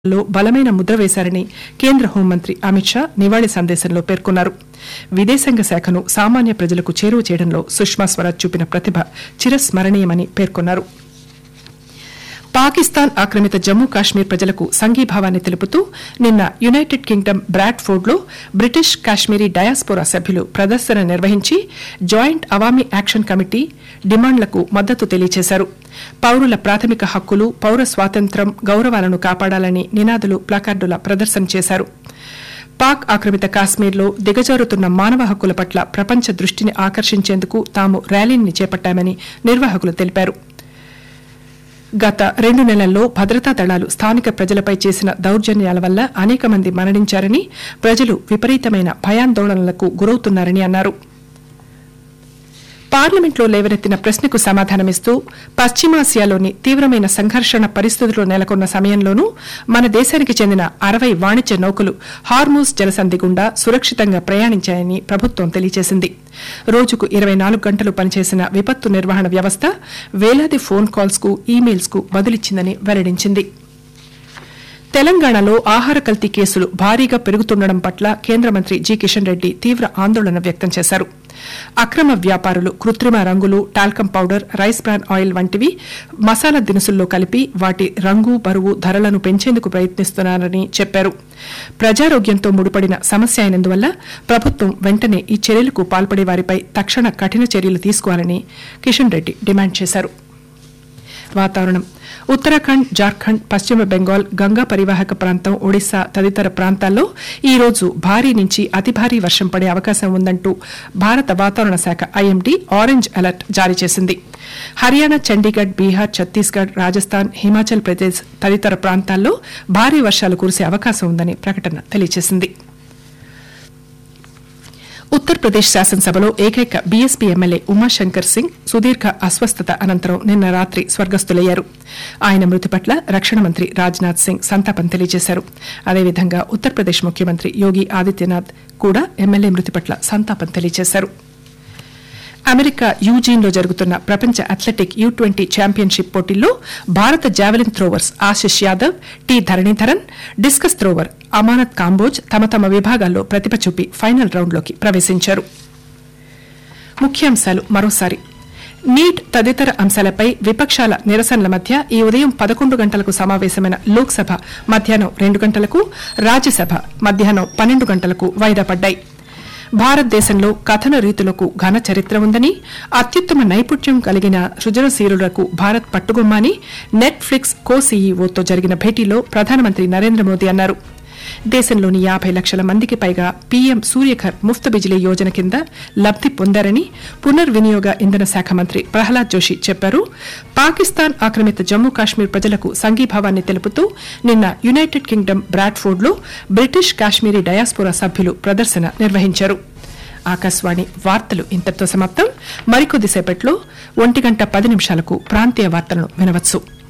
లో బలమైన ముద్ర వేశారని కేంద్ర హోంమంత్రి అమిత్ షా నివాళి సందేశంలో పేర్కొన్నారు విదేశాంగ శాఖను సామాన్య ప్రజలకు చేరువ చేయడంలో సుష్మా స్వరాజ్ చూపిన ప్రతిభ చిరస్మరణీయమని పేర్కొన్నారు పాకిస్తాన్ ఆక్రమిత జమ్మూ కాశ్మీర్ ప్రజలకు సంఘీభావాన్ని తెలుపుతూ నిన్న యునైటెడ్ కింగ్డమ్ బ్రాడ్ఫోర్డ్ లో బ్రిటిష్ కాశ్మీరీ డయాస్పోరా సభ్యులు ప్రదర్శన నిర్వహించి జాయింట్ అవామీ యాక్షన్ కమిటీ డిమాండ్లకు మద్దతు తెలియజేశారు పౌరుల ప్రాథమిక హక్కులు పౌర స్వాతంత్ర్యం గౌరవాలను కాపాడాలని నినాదులు ప్లకార్డుల ప్రదర్శన చేశారు పాక్ ఆక్రమిత కాశ్మీర్లో దిగజారుతున్న మానవ హక్కుల పట్ల ప్రపంచ దృష్టిని ఆకర్షించేందుకు తాము ర్యాలీని చేపట్టామని నిర్వాహకులు తెలిపారు గత రెండు నెలల్లో భద్రతా దళాలు స్థానిక ప్రజలపై చేసిన దౌర్జన్యాల వల్ల అనేక మంది మరణించారని ప్రజలు విపరీతమైన భయాందోళనలకు గురవుతున్నారని అన్నారు పార్లమెంట్లో లేవనెత్తిన ప్రశ్నకు సమాధానమిస్తూ పశ్చిమాసియాలోని తీవ్రమైన సంఘర్షణ పరిస్థితులు నెలకొన్న సమయంలోనూ మన దేశానికి చెందిన అరవై వాణిజ్య నౌకలు హార్మూస్ జలసంధి గుండా సురక్షితంగా ప్రయాణించాయని ప్రభుత్వం తెలియజేసింది రోజుకు ఇరవై నాలుగు గంటలు పనిచేసిన విపత్తు నిర్వహణ వ్యవస్థ వేలాది ఫోన్ కాల్స్ కు ఈమెయిల్స్ కు బదులిచ్చిందని వెల్లడించింది తెలంగాణలో ఆహార కల్తీ కేసులు భారీగా పెరుగుతుండడం పట్ల కేంద్ర మంత్రి జి కిషన్ రెడ్డి తీవ్ర ఆందోళన వ్యక్తం చేశారు అక్రమ వ్యాపారులు కృత్రిమ రంగులు talcum powder rice bran oil వంటివి మసాలా దినుసుల్లో కలిపి వాటి రంగు బరువు ధరలను పెంచేందుకు ప్రయత్నిస్తున్నారని చెప్పారు ప్రజారోగ్యంతో ముడిపడిన సమస్య అయినందువల్ల ప్రభుత్వం వెంటనే ఈ చర్యలకు పాల్పడే వారిపై తక్షణ కఠిన చర్యలు తీసుకోవాలని కిషన్ రెడ్డి డిమాండ్ చేశారు వాతావరణం ఉత్తరాఖండ్ జార్ఖండ్ పశ్చిమ బెంగాల్ గంగా పరివాహక ప్రాంతం ఒడిశా తదితర ప్రాంతాల్లో ఈ రోజు భారీ నుంచి అతి భారీ వర్షం పడే అవకాశం ఉందంటూ భారత వాతావరణ శాఖ ఐఎండీ ఆరెంజ్ అలర్ట్ జారీ చేసింది హర్యానా చండీగఢ్ బీహార్ ఛత్తీస్గఢ్ రాజస్థాన్ హిమాచల్ ప్రదేశ్ తదితర ప్రాంతాల్లో భారీ వర్షాలు కురిసే అవకాశం ఉందని ప్రకటన తెలియజేసింది ఉత్తరప్రదేశ్ శాసనసభలో ఏకైక బీఎస్పీ ఎమ్మెల్యే ఉమాశంకర్ సింగ్ సుదీర్ఘ అస్వస్థత అనంతరం నిన్న రాత్రి స్వర్గస్థులయ్యారు ఆయన మృతి పట్ల రక్షణ మంత్రి రాజ్నాథ్ సింగ్ సంతాపం తెలియజేశారు అదేవిధంగా ఉత్తరప్రదేశ్ ముఖ్యమంత్రి యోగి ఆదిత్యనాథ్ కూడా ఎమ్మెల్యే మృతి పట్ల సంతాపం తెలియజేశారు అమెరికా యూజీన్ లో జరుగుతున్న ప్రపంచ అథ్లెటిక్ యూ ట్వంటీ ఛాంపియన్షిప్ పోటీల్లో భారత javelin throwers Ashish Yadav T Dharanidharan discus thrower Amanat Kamboj తమ తమ విభాగాల్లో ప్రతిభ చూపి ఫైనల్ రౌండ్లోకి ప్రవేశించారు ముఖ్యాంశాలు మరోసారి నీట్ తదితర అంశాలపై విపక్షాల నిరసనల మధ్య ఈ ఉదయం పదకొండు గంటలకు సమావేశమైన లోక్సభ మధ్యాహ్నం రెండు గంటలకు రాజ్యసభ మధ్యాహ్నం పన్నెండు గంటలకు వాయిదా పడ్డాయి భారతదేశంలో కథన రీతులకు ఘన చరిత్ర ఉందని అత్యుత్తమ నైపుణ్యం కలిగిన సృజనశీలులకు భారత్ పట్టుగొమ్మని నెట్ఫ్లిక్స్ కో సీఈఓతో జరిగిన భేటీలో ప్రధానమంత్రి నరేంద్ర మోదీ అన్నారు దేశంలోని యాభై లక్షల మందికి పైగా పీఎం సూర్యఘర్ ముఫ్త్ బిజిలీ యోజన కింద లబ్ది పొందారని పునర్వినియోగ ఇంధన శాఖ మంత్రి ప్రహ్లాద్ జోషి చెప్పారు పాకిస్తాన్ ఆక్రమిత జమ్మూ కాశ్మీర్ ప్రజలకు సంఘీభావాన్ని తెలుపుతూ నిన్న యునైటెడ్ కింగ్డమ్ బ్రాడ్ఫోర్డ్ లో బ్రిటిష్ కాశ్మీరీ డయాస్పోరా సభ్యులు ప్రదర్శన నిర్వహించారు ఆకాశవాణి వార్తలు ఇంతటితో సమాప్తం మరికొద్దిసేపట్లో ఒంటి గంట పది నిమిషాలకు ప్రాంతీయ వార్తలను వినవచ్చు